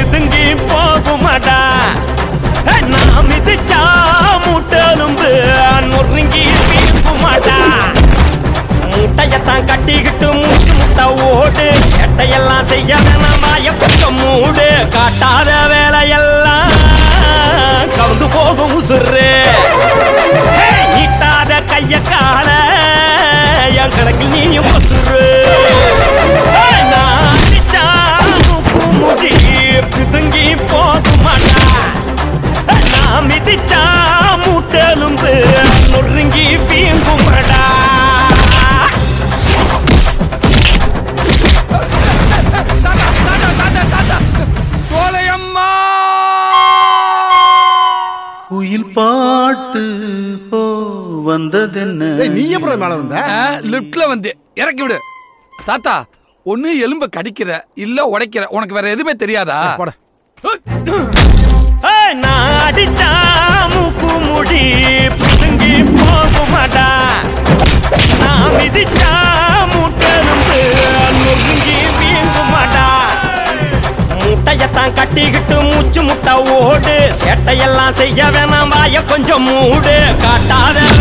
பிதுங்கி போகுமாடா ஏய், நான் மிதிச்சா முட்டெலும்பு நொறுங்கி வீங்குமாடா முட்டையத்தான் கட்டிக்கிட்டு மூச்சு முட்டை ஓடு சேட்டையெல்லாம் செய்ய வேணாம் வாய பக்கம் மூடு காட்டாத வேலையெல்லாம் கவுந்து போகும் உசுறு ஏய், நீட்டாத கைய கால என் கணக்கில் நீயும் பசுறு ஏய், நான் அடிச்சா மூக்கு முடி பிதுங்கி போகுமாட்டா ஏய், நான் மிதிச்சா முட்டெலும்பு நொறுங்கி வீங்குமாடா சோலையம்மா குயில் பாட்டு போ வந்ததென்ன ஏய், நீ எப்படி மேல வந்த லிப்ட்ல வந்து இறக்கி விடு தாத்தா ஒண்ணு எலும்ப கடிக்கிற இல்ல உடைக்கிற உனக்கு வேற எதுவுமே தெரியாதா போட ஏய், நான் அடிச்சா மூக்கு முடி பிதுங்கி போகுமாடா நான் மிதிச்சா முட்டெலும்பு நொறுங்கி வீங்குமாடா முட்டையத்தான் கட்டிக்கிட்டு மூச்சு முட்டை ஓடு சேட்டையெல்லாம் செய்ய வேணாம் வாய கொஞ்சம் மூடு காட்டாத